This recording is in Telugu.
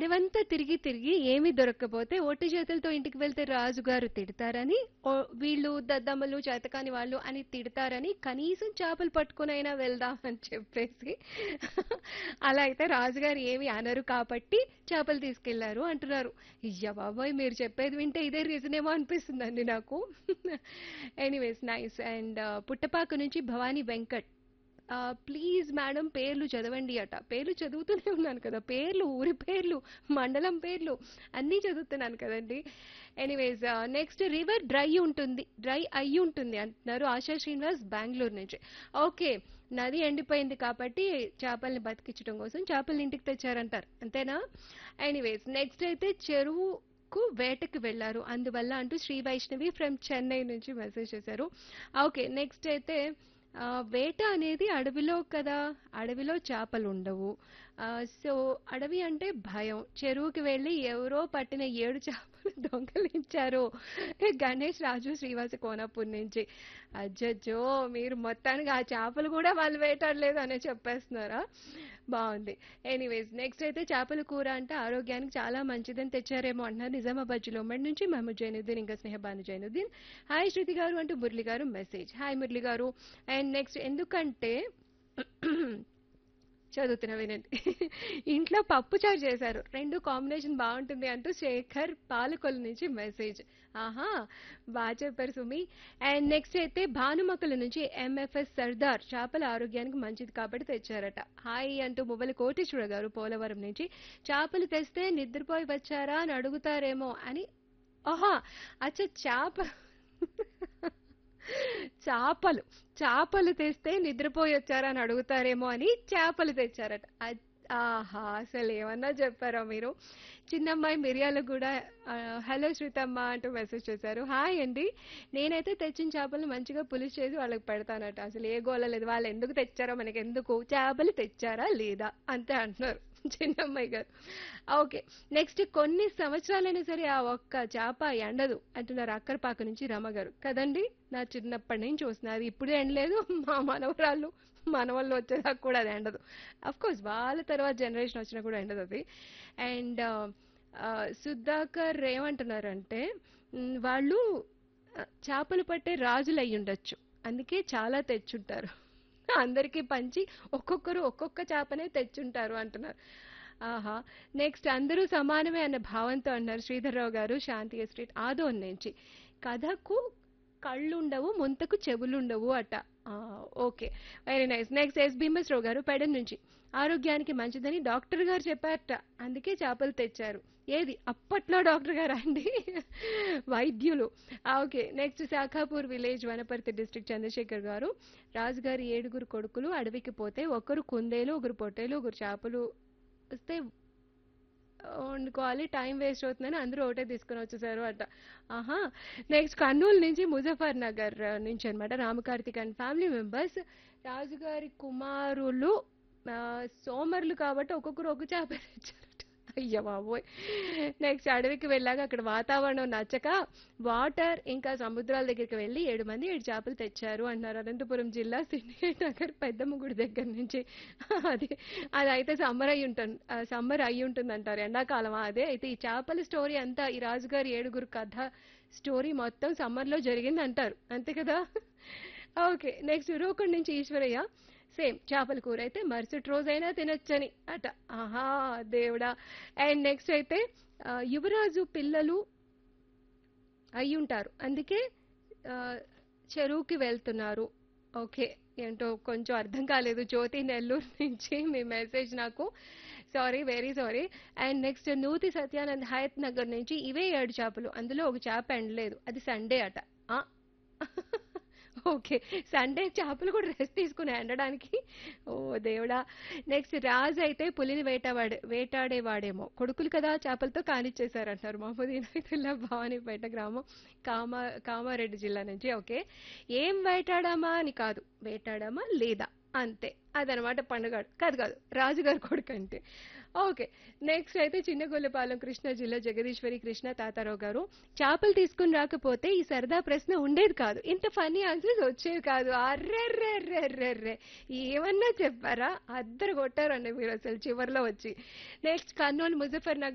అడవంతా తిరిగి తిరిగి ఏమీ దొరక్కపోతే ఒట్టి చేతులతో ఇంటికి వెళ్తే రాజుగారు తిడతారని ఓ- వీళ్ళు దద్దమ్మలు చేతకాని వాళ్ళు అని తిడతారని కనీసం చేపలు పట్టుకునైనా వెళ్దామని చెప్పేసి అలా అయితే రాజుగారు ఏమి అనరు కాబట్టి చేపలు తీసుకెళ్లారు అంటున్నారు ఇయ్య బాబాయ్ మీరు చెప్పేది వింటే ఇదే రీజన్ ఏమో అనిపిస్తుందండి నాకు ఎనీవేస్ నైస్ అండ్ పుట్టపాక నుంచి భవానీ వెంకట్ ప్లీజ్ మేడం పేర్లు చదవండి అట పేర్లు చదువుతూనే ఉన్నాను కదా పేర్లు ఊరి పేర్లు మండలం పేర్లు అన్నీ చదువుతున్నాను కదండి ఎనీవేస్ నెక్స్ట్ రివర్ డ్రై ఉంటుంది డ్రై అయ్యి ఉంటుంది అంటున్నారు ఆశా శ్రీనివాస్ బెంగళూరు నుంచి ఓకే నది ఎండిపోయింది కాబట్టి చేపల్ని బతికించడం కోసం చేపల్ని ఇంటికి తెచ్చారంటారు అంతేనా ఎనీవేస్ నెక్స్ట్ అయితే చెరువుకు వేటకు వెళ్ళారు అందువల్ల అంటూ శ్రీ వైష్ణవి ఫ్రమ్ చెన్నై నుంచి మెసేజ్ చేశారు ఓకే నెక్స్ట్ అయితే ఆ, వేట అనేది అడవిలో కదా అడవిలో చేపలు ఉండవు ఆ, సో అడవి అంటే భయం చెరువుకి వెళ్ళి ఎవరో పట్టిన ఏడు చేపలు దొంగలించారు గణేష్ రాజు శ్రీవాస కోనపూర్ నుంచి అజ్జజ్జో మీరు మొత్తానికి ఆ చేపలు కూడా వాళ్ళు వేటాడలేదు అనే చెప్పేస్తున్నారా బాగుంది ఎనీవేస్ నెక్స్ట్ అయితే చేపల కూర అంటే ఆరోగ్యానికి చాలా మంచిదని తెచ్చారేమో అంటున్నారు నిజామాబాద్ జిల్లా ఉమ్మడి నుంచి మహమ్మద్ జైనుద్దీన్ ఇంకా స్నేహబాను జైనుద్దీన్ హాయ్ శృతి గారు అంటూ మురళి గారు మెసేజ్ హాయ్ మురళి గారు అండ్ నెక్స్ట్ ఎందుకంటే చదువుతున్నా వినండి ఇంట్లో పప్పు చారు చేశారు రెండు కాంబినేషన్ బాగుంటుంది అంటూ శేఖర్ పాలకొల్లు నుంచి మెసేజ్ ఆహా బాగా చెప్పారు సుమి అండ్ నెక్స్ట్ అయితే భానుమక్కల నుంచి ఎంఎఫ్ఎస్ సర్దార్ చేపల ఆరోగ్యానికి మంచిది కాబట్టి తెచ్చారట హాయ్ అంటూ మువ్వల కోటేశ్వర గారు పోలవరం నుంచి చేపలు తెస్తే నిద్రపోయి వచ్చారా అని అడుగుతారేమో అని ఆహా అచ్చా చేప చేపలు చేపలు తెస్తే నిద్రపోయి వచ్చారా అని అడుగుతారేమో అని చేపలు తెచ్చారట అ- ఆహా అసలు ఏమన్నా చెప్పారా మీరు చిన్నమ్మాయి మిరియాలు కూడా హలో శ్రీతమ్మ అంటూ మెసేజ్ చేశారు హాయ్ అండి నేనైతే తెచ్చిన చేపలు మంచిగా పులుసు చేసి వాళ్ళకి పెడతానట అసలు ఏ గోల లేదు వాళ్ళు ఎందుకు తెచ్చారో మనకి ఎందుకు చేపలు తెచ్చారా లేదా అంతే అంటున్నారు చిన్నమ్మాయి గారు ఓకే నెక్స్ట్ కొన్ని సంవత్సరాలైనా సరే ఆ ఒక్క చేప ఎండదు అంటున్నారు అక్కరపాక నుంచి రమ గారు కదండి నా చిన్నప్పటి నుంచి చూస్తున్నారు ఇప్పుడే ఎండలేదు మా మనవరాళ్ళు మనవాళ్ళు వచ్చేదాకా కూడా అది ఎండదు అఫ్ కోర్స్ వాళ్ళ తర్వాత జనరేషన్ వచ్చినా కూడా ఎండదు అది అండ్ సుధాకర్ ఏమంటున్నారంటే మ్, వాళ్ళు ఆ, చేపలు పట్టే రాజులు అయి ఉండొచ్చు అందుకే చాలా తెచ్చుంటారు అందరికీ పంచి ఒక్కొక్కరు ఒక్కొక్క చేపనే తెచ్చుంటారు అంటున్నారు ఆహా నెక్స్ట్ అందరూ సమానమే అన్న భావంతో అన్నారు శ్రీధర్రావు గారు శాంతి ఎస్టేట్ ఆదోన్ నుంచి కథకు కళ్ళుండవు ముంతకు చెవులుండవు అట ఆ, okay very nice next S Bhimasrao garu Pedana నుంచి ఆరోగ్యానికి మంచిదని డాక్టర్ గారు చెప్పారట అందుకే చేపలు తెచ్చారు ఏది అప్పట్లో డాక్టర్ గారు అండి వైద్యులు ఆ, okay next Shakhapur village Wanaparthy district Chandrashekar garu రాజుగారి ఏడుగురు కొడుకులు అడవికి పోతే ఒకరు కుందేలు ఒకరు పొట్టేలు ఒకరు చేపలు వస్తే వండుకోవాలి టైం వేస్ట్ అవుతుందని అందరూ ఒకటే తీసుకుని వచ్చేసారు అట ఆహా నెక్స్ట్ కర్నూలు నుంచి ముజఫర్ నగర్ ఆ, నుంచి అనమాట రామకార్తిక్ అండ్ ఫ్యామిలీ మెంబర్స్ రాజుగారి కుమారులు ఆ, సోమరులు కాబట్టి ఒక్కొక్కరు ఒక చేప తెచ్చారట అయ్య బాబోయ్ నెక్స్ట్ అడవికి వెళ్ళాక అక్కడ వాతావరణం నచ్చక వాటర్ ఇంకా సముద్రాల దగ్గరికి వెళ్ళి ఏడు మంది ఏడు చేపలు తెచ్చారు అంటున్నారు అనంతపురం జిల్లా సిండికేట్ నగర్ పెద్దమ్మ గుడి దగ్గర నుంచి అది అది అయితే సమ్మర్ అయి ఉంటుంది సమ్మర్ అయి ఉంటుంది అంటారు ఎండాకాలం అదే అయితే ఈ చేపల స్టోరీ అంతా ఈ రాజుగారి ఏడుగురు కథ స్టోరీ మొత్తం సమ్మర్ లో జరిగింది అంటారు అంతే కదా ఓకే నెక్స్ట్ రూకొండ నుంచి ఈశ్వరయ్య సేమ్ చేపల కూర అయితే మరుసటి రోజైనా తినొచ్చని అట ఆహా దేవుడా అండ్ నెక్స్ట్ అయితే ఆ, యువరాజు పిల్లలు అయి ఉంటారు అందుకే ఆ, చెరువుకి వెళ్తున్నారు ఓకే ఏంటో కొంచెం అర్థం కాలేదు జ్యోతి నెల్లూరు నుంచి మీ మెసేజ్ నాకు sorry very sorry and next Nuthi Satyanand Hayathnagar నుంచి ఇవే ఏడు చేపలు అందులో ఒక చేప ఎండలేదు అది సండే అట ఆ? ఓకే సండే చేపలు కూడా రెస్ట్ తీసుకుని ఎండడానికి ఓ దేవుడా నెక్స్ట్ రాజు అయితే పులిని వేటాడే వేటాడేవాడేమో కొడుకులు కదా చేపలతో కానిచ్చేశారంటారు మహమ్మద్ ఇనాయతుల్లా భవానీపేట గ్రామం కామా కామారెడ్డి జిల్లా నుంచి ఓకే ఏం వేటాడామా అని కాదు వేటాడామా లేదా అంతే అదనమాట పండుగ కాదు కాదు రాజుగారి కొడుకు అంటే ఓకే నెక్స్ట్ అయితే చిన్నగొల్లపాలెం కృష్ణా జిల్లా జగదీశ్వరి కృష్ణ తాతారావు గారు చేపలు తీసుకుని రాకపోతే ఈ సరదా ప్రశ్న ఉండేది కాదు ఇంత ఫన్నీ ఆన్సర్స్ వచ్చేవి కాదు అర్రెర్రెర్రెర్రెర్రె ఏమన్నా చెప్పారా అద్దరు కొట్టారండి మీరు అసలు చివర్లో వచ్చి నెక్స్ట్ కర్నూలు ముజఫర్ నగర్